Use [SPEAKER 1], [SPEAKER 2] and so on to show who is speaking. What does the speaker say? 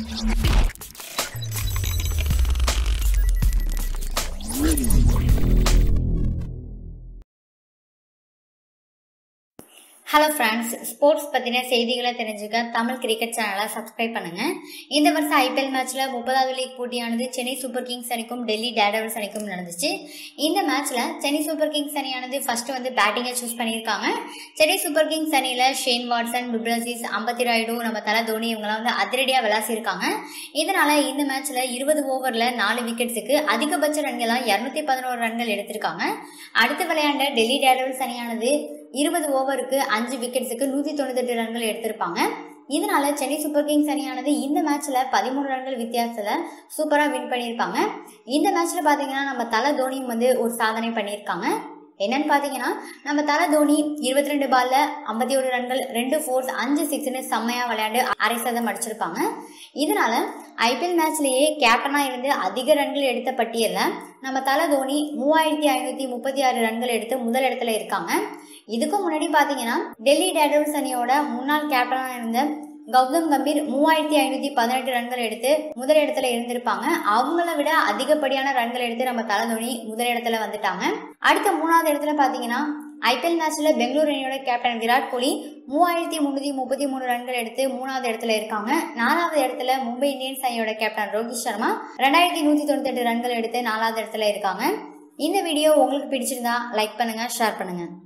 [SPEAKER 1] hello friends sports பற்றின செய்திகளை தெரிஞ்சுக்க தமிழ் கிரிக்கெட் சேனலை சப்ஸ்கிரைப் பண்ணுங்க இந்த வருஷம் ஐபிஎல் மேட்ச்சில் முப்பதாவது லீக் போட்டியானது சென்னை சூப்பர் கிங்ஸ் அணிக்கும் டெல்லி டேடவல்ஸ் அணிக்கும் நடந்துச்சு இந்த மேட்ச்சில் சென்னை சூப்பர் கிங்ஸ் அணியானது ஃபர்ஸ்ட் வந்து பேட்டிங்கை சூஸ் பண்ணியிருக்காங்க சென்னை சூப்பர் கிங்ஸ் அணியில் Shane Watson du Plessis Ambati Rayudu நம்ம தலை தோனி இவங்களாம் வந்து அதிரடியாக விளாசியிருக்காங்க இதனால இந்த மேட்ச்சில் இருபது ஓவரில் நாலு விக்கெட்ஸுக்கு அதிகபட்ச ரன்களாக இரநூத்தி பதினோரு ரன்கள் எடுத்திருக்காங்க அடுத்து விளையாண்ட டெல்லி டேடவல்ஸ் அணியானது இருபது ஓவருக்கு அஞ்சு விக்கெட்ஸுக்கு நூற்றி தொண்ணூத்தெட்டு ரன்கள் எடுத்திருப்பாங்க இதனால சென்னை சூப்பர் கிங்ஸ் அணியானது இந்த மேட்ச்ல பதிமூணு ரன்கள் வித்தியாசத்தில் சூப்பராக வின் பண்ணியிருப்பாங்க இந்த மேட்ச்ல பார்த்தீங்கன்னா நம்ம தலை தோனியும் வந்து ஒரு சாதனை பண்ணியிருக்காங்க என்னன்னு பார்த்தீங்கன்னா நம்ம தலை தோனி இருபத்தி ரெண்டு பால்ல ஐம்பத்தி ஒரு ரன்கள் ரெண்டு ஃபோர்ஸ் அஞ்சு சிக்ஸ்னு செம்மையாக விளையாண்டு அரை சதம் அடிச்சிருப்பாங்க இதனால ஐபிஎல் மேட்ச்லேயே கேப்டனாக இருந்து அதிக ரன்கள் எடுத்த பட்டியலில் நம்ம தலை தோனி மூவாயிரத்தி ஐநூற்றி முப்பத்தி ஆறு ரன்கள் எடுத்து முதல் இடத்துல இருக்காங்க இதுக்கும் முன்னாடி பார்த்தீங்கன்னா டெல்லி டேடர்ஸ் அணியோட முன்னாள் கேப்டனாக இருந்த கௌதம் கம்பீர் மூவாயிரத்தி ஐநூத்தி பதினெட்டு ரன்கள் எடுத்து முதல் இடத்துல இருந்திருப்பாங்க அவங்கள விட அதிகப்படியான ரன்கள் எடுத்து நம்ம தலை தோனி முதல் இடத்துல வந்துட்டாங்க அடுத்த மூணாவது இடத்துல பாத்தீங்கன்னா ஐபிஎல் மேட்ச்ல பெங்களூர் அணியோட கேப்டன் விராட் கோலி மூவாயிரத்தி முன்னூத்தி முப்பத்தி மூணு ரன்கள் எடுத்து மூணாவது இடத்துல இருக்காங்க நாலாவது இடத்துல மும்பை இந்தியன்ஸ் அணியோட கேப்டன் ரோஹித் சர்மா ரெண்டாயிரத்தி நூத்தி தொண்ணூத்தி எட்டு ரன்கள் எடுத்து நாலாவது இடத்துல இருக்காங்க இந்த வீடியோ உங்களுக்கு பிடிச்சிருந்தா லைக் பண்ணுங்க ஷேர் பண்ணுங்க